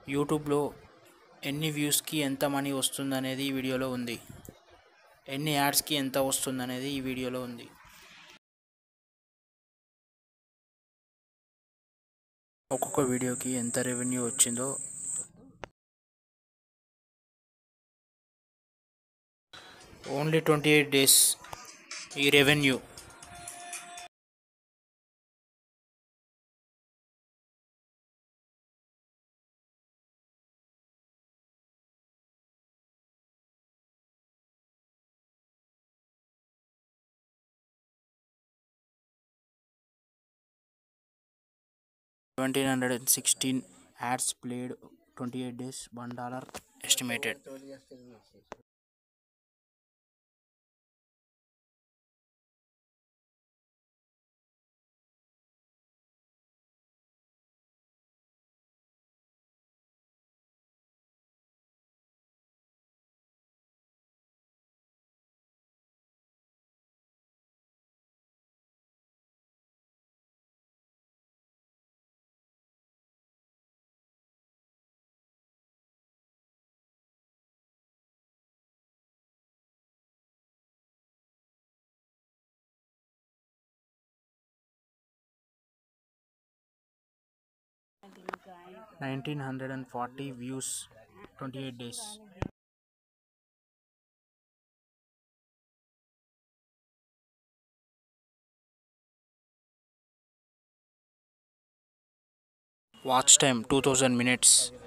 యూట్యూబ్లో ఎన్ని వ్యూస్కి ఎంత మనీ వస్తుందనేది ఈ వీడియోలో ఉంది ఎన్ని యాడ్స్కి ఎంత వస్తుందనేది ఈ వీడియోలో ఉంది ఒక్కొక్క వీడియోకి ఎంత రెవెన్యూ వచ్చిందో ఓన్లీ ట్వంటీ ఎయిట్ డేస్ ఈ revenue seventeen hundred and sixteen ads played twenty eight days one dollar estimated nineteen hundred and forty views twenty eight days watch time two thousand minutes